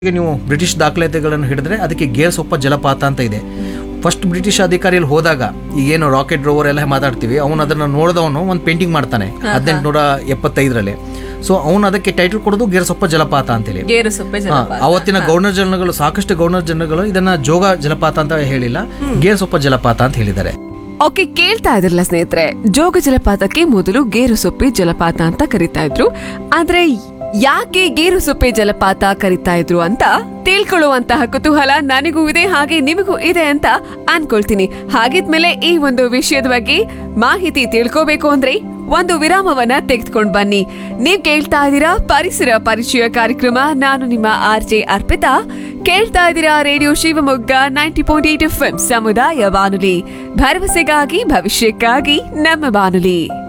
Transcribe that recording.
ಈಗ ನೀವು ಬ್ರಿಟಿಷ್ ದಾಖಲಾತಿಗಳನ್ನು ಹಿಡಿದ್ರೆ ಅದಕ್ಕೆ ಗೇರ್ ಸೊಪ್ಪ ಜಲಪಾತ ಅಂತ ಇದೆ ಫಸ್ಟ್ ಬ್ರಿಟಿಷ್ ಅಧಿಕಾರಿಯಲ್ಲಿ ಹೋದಾಗ ಈಗೇನು ರಾಕೆಟ್ ರೋವರ್ ಎಲ್ಲ ಮಾತಾಡ್ತೀವಿ ಅವನು ಅದನ್ನ ನೋಡಿದವನು ಒಂದು ಪೇಂಟಿಂಗ್ ಮಾಡ್ತಾನೆ ಹದಿನೆಂಟುನೂರ ಎಪ್ಪತ್ತೈದರಲ್ಲಿ ಸೊ ಅವನು ಅದಕ್ಕೆ ಟೈಟಲ್ ಕೊಡೋದು ಗೇರ್ಸೊಪ್ಪ ಜಲಪಾತ ಅಂತೇಳಿ ಗೇರು ಸೊಪ್ಪೆ ಹಾ, ಜಲಪಾತ ಅವತ್ತಿನ ಗವರ್ನರ್ ಜನರಲ್ಗಳು ಸಾಕಷ್ಟು ಗವರ್ನರ್ ಜನರಲ್ಗಳು ಇದನ್ನ ಜೋಗ ಜಲಪಾತ ಅಂತ ಹೇಳಿಲ್ಲ ಗೇರ್ಸೊಪ್ಪ ಜಲಪಾತ ಅಂತ ಹೇಳಿದ್ದಾರೆ ಓಕೆ ಕೇಳ್ತಾ ಇದ್ರಲ್ಲ ಸ್ನೇಹಿತರೆ ಜೋಗ ಜಲಪಾತಕ್ಕೆ ಮೊದಲು ಗೇರುಸೊಪ್ಪೆ ಜಲಪಾತ ಅಂತ ಕರಿತಾ ಇದ್ರು ಆದ್ರೆ ಯಾಕೆ ಗೇರುಸೊಪ್ಪೆ ಜಲಪಾತ ಕರಿತಾ ಇದ್ರು ಅಂತ ತಿಳ್ಕೊಳ್ಳುವಂತಹ ಕುತೂಹಲ ನನಗೂ ಇದೆ ಹಾಗೆ ನಿಮಗೂ ಇದೆ ಅಂತ ಅನ್ಕೊಳ್ತೀನಿ ಹಾಗಿದ್ಮೇಲೆ ಈ ಒಂದು ವಿಷಯದ ಬಗ್ಗೆ ಮಾಹಿತಿ ತಿಳ್ಕೋಬೇಕು ಅಂದ್ರೆ ಒಂದು ವಿರಾಮವನ್ನ ತೆಗೆದುಕೊಂಡು ಬನ್ನಿ ನೀವ್ ಕೇಳ್ತಾ ಇದ್ದೀರಾ ಪರಿಸರ ಪರಿಚಯ ಕಾರ್ಯಕ್ರಮ ನಾನು ನಿಮ್ಮ ಆರ್ ಜೆ ಅರ್ಪಿತಾ ಕೇಳ್ತಾ ಇದ್ದೀರಾ radio Shivamogga ninety point eight F ಸಮುದಾಯ ಬಾನುಲಿ ಭರವಸೆಗಾಗಿ ಭವಿಷ್ಯಕ್ಕಾಗಿ ನಮ್ಮ ಬಾನುಲಿ